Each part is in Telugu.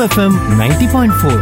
FM ninety point four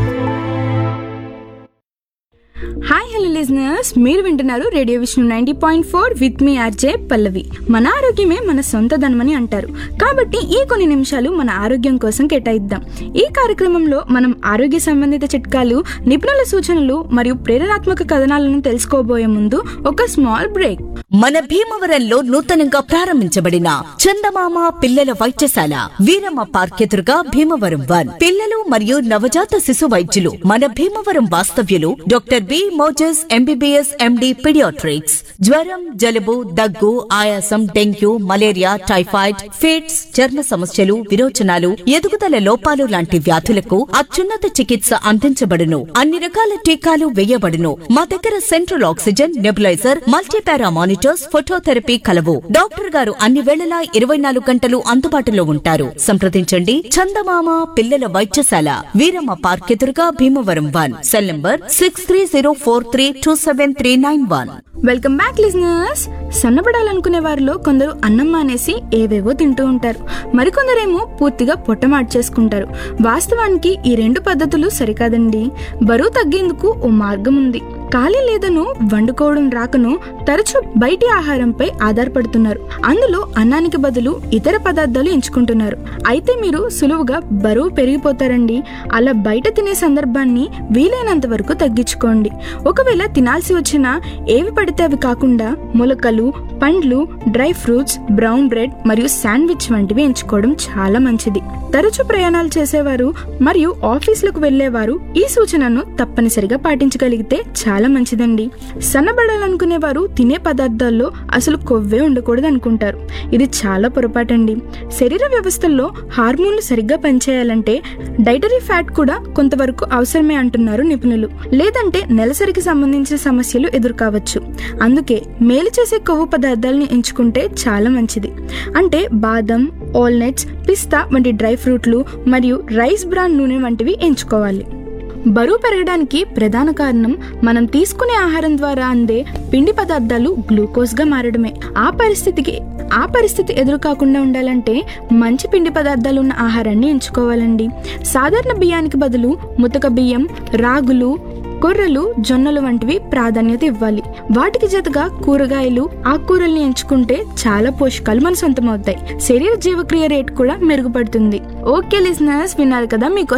hi hello listeners మీరు వింటున్నారు radio Vishnu ninety point four with మీ ఆర్జే పల్లవి మన ఆరోగ్యమే మన సొంత ధనమని అంటారు కాబట్టి ఈ కొన్ని నిమిషాలు మన ఆరోగ్యం కోసం కేటాయిద్దాం ఈ కార్యక్రమంలో మనం ఆరోగ్య సంబంధిత చిట్కాలు నిపుణుల సూచనలు మరియు ప్రేరణాత్మక కథనాలను తెలుసుకోబోయే ముందు ఒక స్మాల్ బ్రేక్ మన భీమవరంలో నూతనంగా ప్రారంభించబడిన చందమామ పిల్లల వైద్యశాల వీరమ్మ పార్క్ ఎదురుగా భీమవరం వన్ పిల్లలు మరియు నవజాత శిశు వైద్యులు మన భీమవరం వాస్తవ్యులు doctor B Moses MBBS MD paediatrics జ్వరం జలుబు దగ్గు ఆయాసం డెంగ్యూ మలేరియా టైఫాయిడ్ ఫిట్స్ చర్మ సమస్యలు విరోచనాలు ఎదుగుదల లోపాలు లాంటి వ్యాధులకు అత్యున్నత చికిత్స అందించబడును అన్ని రకాల టీకాలు వేయబడును మా దగ్గర central oxygen nebulizer multipara monitors phototherapy కలవు డాక్టర్ గారు అన్ని వేళలా ఇరవై నాలుగు గంటలు అందుబాటులో ఉంటారు సంప్రదించండి చందమామ పిల్లల వైద్యశాల వీరమ్మ పార్క్ ఎదురుగా Bhimavaram one cell number six three zero four three two seven three nine one welcome back listeners సన్నబడాలనుకునే వారిలో కొందరు అన్నం మానేసి ఏవేవో తింటూ ఉంటారు మరికొందరేమో పూర్తిగా పొట్ట మార్చేసుకుంటారు వాస్తవానికి ఈ రెండు పద్ధతులు సరికాదండి బరువు తగ్గేందుకు ఓ మార్గం ఉంది ఖాళీ లేదను వండుకోవడం రాకను తరచూ బయటి ఆహారంపై ఆధారపడుతున్నారు అందులో అన్నానికి బదులు ఇతర పదార్థాలు ఎంచుకుంటున్నారు అయితే మీరు సులువుగా బరువు పెరిగిపోతారండి అలా బయట తినే సందర్భాన్ని వీలైనంత వరకు తగ్గించుకోండి ఒకవేళ తినాల్సి వచ్చినా ఏవి పడితే అవి కాకుండా మొలకలు పండ్లు డ్రై ఫ్రూట్స్ బ్రౌన్ బ్రెడ్ మరియు శాండ్విచ్ వంటివి ఎంచుకోవడం చాలా మంచిది తరచూ ప్రయాణాలు చేసేవారు మరియు ఆఫీసులకు వెళ్లేవారు ఈ సూచనను తప్పనిసరిగా పాటించగలిగితే చాలా మంచిదండి సన్నబడాలనుకునే వారు తినే పదార్థాల్లో అసలు కొవ్వే ఉండకూడదు అనుకుంటారు ఇది చాలా పొరపాటండి శరీర వ్యవస్థల్లో హార్మోన్లు సరిగ్గా పనిచేయాలంటే డైటరీ ఫ్యాట్ కూడా కొంతవరకు అవసరమే అంటున్నారు నిపుణులు లేదంటే నెలసరికి సంబంధించిన సమస్యలు ఎదుర్కోవచ్చు అందుకే మేలు చేసే కొవ్వు పదార్థాలని ఎంచుకుంటే చాలా మంచిది అంటే బాదం ఆల్నట్స్ పిస్తా వంటి డ్రై ఫ్రూట్లు మరియు రైస్ బ్రాన్ నూనె వంటివి ఎంచుకోవాలి బరువు పెరగడానికి ప్రధాన కారణం మనం తీసుకునే ఆహారం ద్వారా అందే పిండి పదార్థాలు గ్లూకోజ్గా మారడమే ఆ పరిస్థితికి ఆ పరిస్థితి ఎదురు కాకుండా ఉండాలంటే మంచి పిండి పదార్థాలు ఉన్న ఆహారాన్ని ఎంచుకోవాలండి సాధారణ బియ్యానికి బదులు ముతక బియ్యం రాగులు కొర్రలు జొన్నలు వంటివి ప్రాధాన్యత ఇవ్వాలి వాటికి జతగా కూరగాయలు ఆకుకూరల్ని ఎంచుకుంటే చాలా పోషకాలు మన సొంతమవుతాయి శరీర జీవక్రియ రేట్ కూడా మెరుగుపడుతుంది ఓకే లిజనర్స్ విన్నారు కదా మీకు